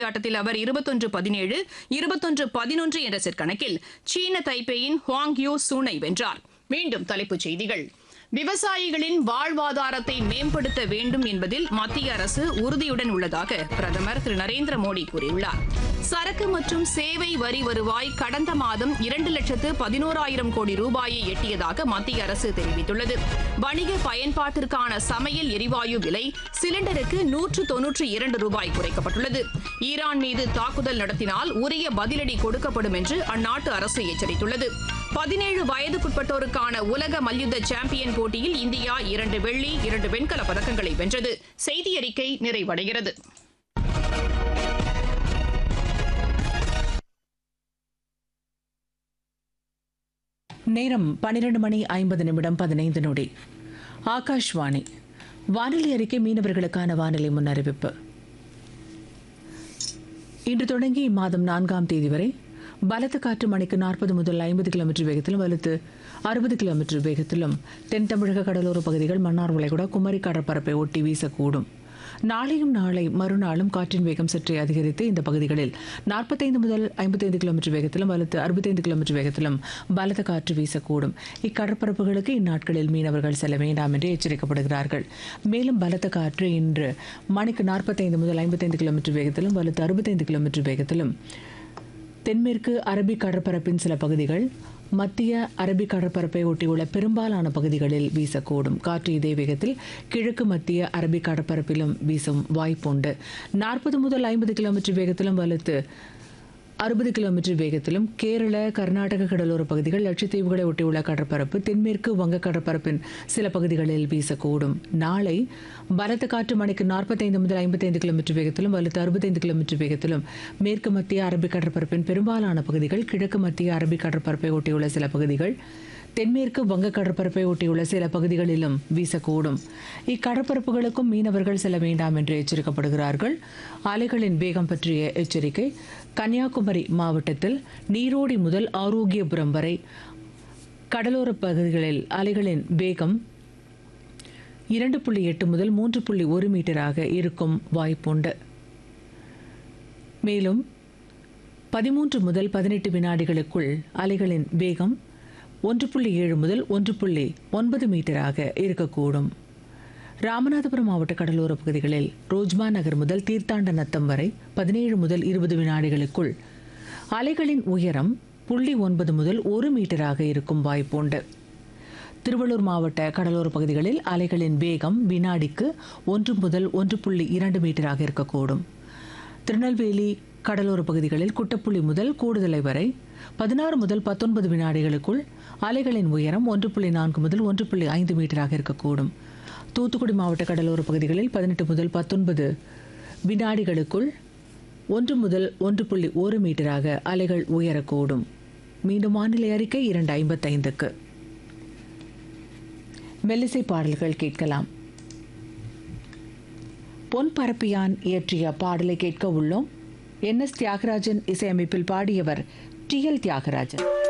ஆட்டத்தில் அவர் இருபத்தொன்று பதினேழு இருபத்தொன்று பதினொன்று என்ற செட் கணக்கில் சீன தைப்பேயின் ஹுவாங் யூ சூனை வென்றார் மீண்டும் தலைப்புச் செய்திகள் விவசாயிகளின் வாழ்வாதாரத்தை மேம்படுத்த வேண்டும் என்பதில் மத்திய அரசு உறுதியுடன் உள்ளதாக பிரதமர் திரு நரேந்திர மோடி கூறியுள்ளார் சரக்கு மற்றும் சேவை வரி வருவாய் கடந்த மாதம் இரண்டு லட்சத்து பதினோராயிரம் கோடி ரூபாயை எட்டியதாக மத்திய அரசு தெரிவித்துள்ளது வணிக பயன்பாட்டிற்கான சமையல் எரிவாயு விலை சிலிண்டருக்கு நூற்று தொன்னூற்றி இரண்டு ரூபாய் குறைக்கப்பட்டுள்ளது ஈரான் மீது தாக்குதல் நடத்தினால் உரிய பதிலடி கொடுக்கப்படும் என்று அந்நாட்டு அரசு எச்சரித்துள்ளது பதினேழு வயதுக்குட்பட்டோருக்கான உலக மல்யுத்த சாம்பியன் போட்டியில் இந்தியா இரண்டு வெள்ளி இரண்டு வெண்கலப் பதக்கங்களை வென்றது செய்தி அறிக்கை நிறைவடைகிறது நேரம் பன்னிரண்டு மணி ஐம்பது நிமிடம் பதினைந்து நொடி ஆகாஷ்வாணி வானிலை அறிக்கை மீனவர்களுக்கான வானிலை முன்னறிவிப்பு இன்று தொடங்கி இம்மாதம் நான்காம் தேதி வரை பலத்த காற்று மணிக்கு நாற்பது முதல் ஐம்பது கிலோமீட்டர் வேகத்திலும் வலுத்து அறுபது கிலோமீட்டர் வேகத்திலும் தென் தமிழக கடலோர பகுதிகள் மன்னார் வளைகுடா குமரி கடற்பரப்பை ஒட்டி வீசக்கூடும் நாளையும் நாளை மறுநாளும் காற்றின் வேகம் சற்றே அதிகரித்து இந்த பகுதிகளில் நாற்பத்தைந்து முதல் ஐம்பத்தைந்து கிலோமீட்டர் வேகத்திலும் வலுத்து அறுபத்தைந்து கிலோமீட்டர் வேகத்திலும் பலத்த காற்று வீசக்கூடும் இக்கடற்பரப்புகளுக்கு இந்நாட்களில் மீனவர்கள் செல்ல வேண்டாம் என்று எச்சரிக்கப்படுகிறார்கள் மேலும் பலத்த காற்று இன்று மணிக்கு நாற்பத்தைந்து முதல் ஐம்பத்தைந்து கிலோமீட்டர் வேகத்திலும் வலுத்து அறுபத்தைந்து கிலோமீட்டர் வேகத்திலும் தென்மேற்கு அரபிக் கடற்பரப்பின் சில பகுதிகள் மத்திய அரபிக் கடற்பரப்பை ஒட்டியுள்ள பெரும்பாலான பகுதிகளில் வீசக்கூடும் காற்று இதே வேகத்தில் கிழக்கு மத்திய அரபிக் கடற்பரப்பிலும் வீசும் வாய்ப்புண்டு நாற்பது முதல் ஐம்பது கிலோமீட்டர் வேகத்திலும் வலுத்து அறுபது கிலோமீட்டர் வேகத்திலும் கேரள கர்நாடக கடலோர பகுதிகள் லட்சத்தீவுகளை ஒட்டியுள்ள கடற்பரப்பு தென்மேற்கு வங்க கடற்பரப்பின் சில பகுதிகளில் வீசக்கூடும் நாளை பலத்த காற்று மணிக்கு நாற்பத்தைந்து முதல் ஐம்பத்தைந்து கிலோமீட்டர் வேகத்திலும் வலுத்து அறுபத்தைந்து கிலோமீட்டர் வேகத்திலும் மேற்கு மத்திய அரபிக் கடற்பரப்பின் பெரும்பாலான பகுதிகள் கிழக்கு மத்திய அரபிக் கடற்பரப்பை ஒட்டியுள்ள சில பகுதிகள் தென்மேற்கு வங்க கடற்பரப்பை ஒட்டியுள்ள சில பகுதிகளிலும் வீசக்கூடும் இக்கடற்பரப்புகளுக்கும் மீனவர்கள் செல்ல வேண்டாம் என்று எச்சரிக்கப்படுகிறார்கள் அலைகளின் வேகம் பற்றிய எச்சரிக்கை கன்னியாகுமரி மாவட்டத்தில் நீரோடி முதல் ஆரோக்கியபுரம் வரை கடலோர பகுதிகளில் அலைகளின் வேகம் இரண்டு புள்ளி எட்டு முதல் மூன்று புள்ளி ஒரு மீட்டராக இருக்கும் வாய்ப்புண்டு மேலும் பதிமூன்று முதல் பதினெட்டு வினாடிகளுக்குள் அலைகளின் வேகம் ஒன்று புள்ளி ஏழு முதல் ஒன்று புள்ளி ஒன்பது மீட்டராக இருக்கக்கூடும் ராமநாதபுரம் மாவட்ட கடலோர பகுதிகளில் ரோஜ்மா நகர் முதல் தீர்த்தாண்ட நத்தம் வரை பதினேழு முதல் இருபது வினாடிகளுக்குள் அலைகளின் உயரம் புள்ளி ஒன்பது முதல் ஒரு மீட்டராக இருக்கும் வாய்ப்புண்டு திருவள்ளூர் மாவட்ட கடலோர பகுதிகளில் அலைகளின் வேகம் வினாடிக்கு ஒன்று முதல் ஒன்று புள்ளி இரண்டு மீட்டராக இருக்கக்கூடும் திருநெல்வேலி கடலோர பகுதிகளில் குட்டப்புள்ளி முதல் கூடுதலை வரை பதினாறு முதல் பத்தொன்பது வினாடிகளுக்குள் அலைகளின் உயரம் ஒன்று புள்ளி நான்கு முதல் ஒன்று புள்ளி ஐந்து மீட்டராக இருக்கக்கூடும் தூத்துக்குடி மாவட்ட கடலோர பகுதிகளில் பதினெட்டு முதல் பத்தொன்பது வினாடிகளுக்குள் ஒன்று முதல் ஒன்று புள்ளி ஒரு மீட்டராக அலைகள் உயரக்கூடும் மீண்டும் வானிலை அறிக்கை இரண்டு ஐம்பத்தைந்துக்கு மெல்லிசை பாடல்கள் கேட்கலாம் பொன் பரப்பியான் இயற்றிய பாடலை கேட்க உள்ளோம் என் எஸ் தியாகராஜன் இசையமைப்பில் பாடியவர் டி எல் தியாகராஜன்